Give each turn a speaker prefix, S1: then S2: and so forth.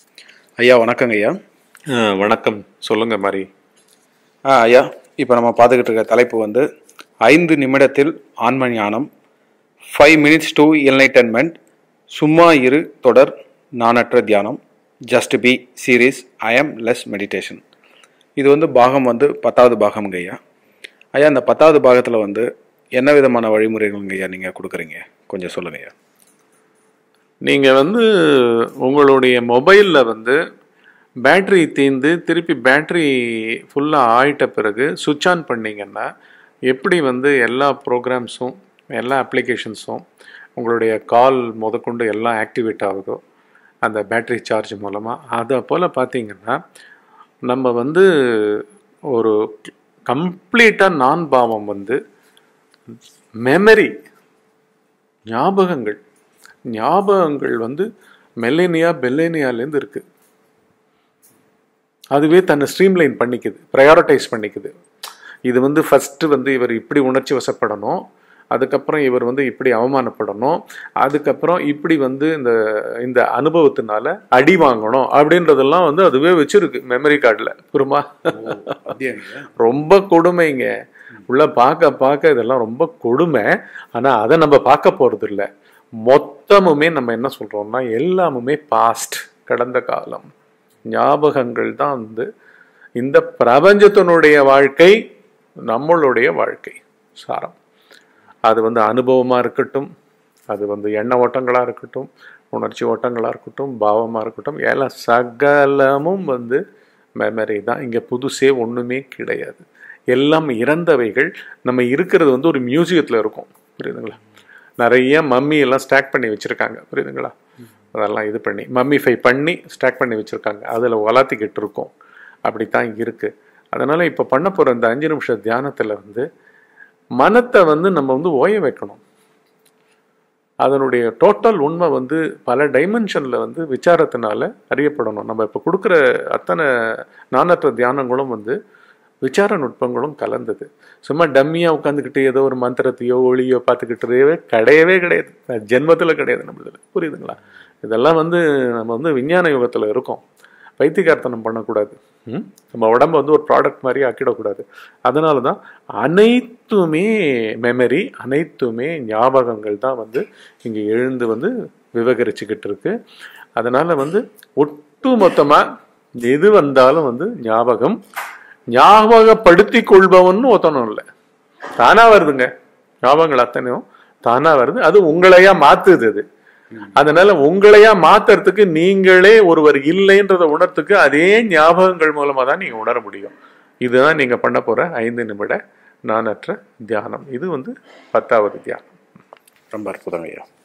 S1: ஐயா வணக்கங்க ஐயா
S2: ஆ, வணக்கம் சொல்லுங்க மாதிரி
S1: ஆ ஐயா இப்போ நம்ம பார்த்துக்கிட்டு இருக்க தலைப்பு வந்து ஐந்து நிமிடத்தில் ஆன்ம ஞானம் ஃபைவ் மினிட்ஸ் டு என்லைட்டன்மெண்ட் சும்மா இரு தொடர் நானற்ற தியானம் just be series aimless meditation இது வந்து பாகம் வந்து பத்தாவது பாகம்ங்க ஐயா ஐயா இந்த பத்தாவது பாகத்தில் வந்து என்ன விதமான வழிமுறைகள்ங்க ஐயா நீங்கள் கொடுக்குறீங்க கொஞ்சம் சொல்லுங்க ஐயா
S2: நீங்க வந்து உங்களுடைய மொபைல்ல வந்து பேட்டரி தீர்ந்து திருப்பி பேட்டரி ஃபுல்லாக ஆயிட்ட பிறகு சுவிட்ச் ஆன் பண்ணீங்கன்னா எப்படி வந்து எல்லா ப்ரோக்ராம்ஸும் எல்லா அப்ளிகேஷன்ஸும் உங்களுடைய கால் முதற்கொண்டு எல்லாம் ஆக்டிவேட் ஆகுதோ அந்த பேட்டரி சார்ஜ் மூலமாக அதை போல் பார்த்தீங்கன்னா நம்ம வந்து ஒரு கம்ப்ளீட்டாக நான் பாவம் வந்து மெமரி ஞாபகங்கள் ஞாபகங்கள் வந்து மெல்லேனியா பெல்லேனியாலேருந்து இருக்கு அதுவே தன்னை ஸ்ட்ரீம்லைன் பண்ணிக்குது ப்ரையாரிட்டைஸ் பண்ணிக்குது இது வந்து ஃபஸ்ட்டு வந்து இவர் இப்படி உணர்ச்சி வசப்படணும் அதுக்கப்புறம் இவர் வந்து இப்படி அவமானப்படணும் அதுக்கப்புறம் இப்படி வந்து இந்த இந்த அனுபவத்தினால அடி வாங்கணும் அப்படின்றதெல்லாம் வந்து அதுவே வச்சிருக்கு மெமரி கார்டில் புரியுமா ரொம்ப கொடுமைங்க உள்ள பார்க்க பார்க்க இதெல்லாம் ரொம்ப கொடுமை ஆனா அதை நம்ம பார்க்க போறது இல்ல மொத்தமுமே நம்ம என்ன சொல்றோம்னா எல்லாமுமே பாஸ்ட் கடந்த காலம் ஞாபகங்கள் தான் வந்து இந்த பிரபஞ்சத்தினுடைய வாழ்க்கை நம்மளுடைய வாழ்க்கை சாரம் அது வந்து அனுபவமா இருக்கட்டும் அது வந்து எண்ண ஓட்டங்களா இருக்கட்டும் உணர்ச்சி ஓட்டங்களா இருக்கட்டும் பாவமா இருக்கட்டும் எல்லாம் சகலமும் வந்து மெமரி தான் இங்க புதுசே ஒண்ணுமே கிடையாது எல்லாம் இறந்தவைகள் நம்ம இருக்கிறது வந்து ஒரு மியூசியத்தில் இருக்கும் புரியுதுங்களா நிறைய மம்மி எல்லாம் ஸ்டாக் பண்ணி வச்சுருக்காங்க புரியுதுங்களா அதெல்லாம் இது பண்ணி மம்மிஃபை பண்ணி ஸ்டாக் பண்ணி வச்சுருக்காங்க அதில் வளர்த்திக்கிட்டு இருக்கோம் அப்படித்தான் இருக்குது அதனால் இப்போ பண்ண போகிற இந்த அஞ்சு நிமிஷம் தியானத்தில் வந்து மனத்தை வந்து நம்ம வந்து ஓய வைக்கணும் அதனுடைய டோட்டல் உண்மை வந்து பல டைமென்ஷனில் வந்து விசாரத்தினால அறியப்படணும் நம்ம இப்போ கொடுக்குற அத்தனை நானற்ற தியானங்களும் வந்து விசார நுட்பங்களும் கலந்தது சும்மா டம்மியாக உட்காந்துக்கிட்டு ஏதோ ஒரு மந்திரத்தையோ ஒளியோ பார்த்துக்கிட்டதே கிடையவே கிடையாது ஜென்மத்தில் கிடையாது நம்மளது புரியுதுங்களா இதெல்லாம் வந்து நம்ம வந்து விஞ்ஞான யுகத்தில் இருக்கோம் பைத்தியகார்த்தனம் பண்ணக்கூடாது ம்? நம்ம உடம்ப வந்து ஒரு ப்ராடக்ட் மாதிரி ஆக்கிடக்கூடாது அதனால தான் அனைத்துமே மெமரி அனைத்துமே ஞாபகங்கள் தான் வந்து இங்கே எழுந்து வந்து விவகரிச்சுக்கிட்டு இருக்கு அதனால வந்து ஒட்டு மொத்தமாக எது வந்தாலும் வந்து ஞாபகம் ஞாபகப்படுத்தி கொள்பவன் ஒத்தனும் இல்லை தானா வருதுங்க ஞாபகங்கள் அத்தனையும் தானா வருது அது உங்களையா மாத்துது அது அதனால உங்களையா மாத்துறதுக்கு நீங்களே ஒருவர் இல்லைன்றத உணர்த்துக்கு அதே ஞாபகங்கள் மூலமா தான் நீங்க உணர முடியும் இதுதான் நீங்க பண்ண போற ஐந்து நிமிட நானற்ற தியானம் இது வந்து பத்தாவது தியானம்
S1: ரொம்ப அற்புதம் ஐயா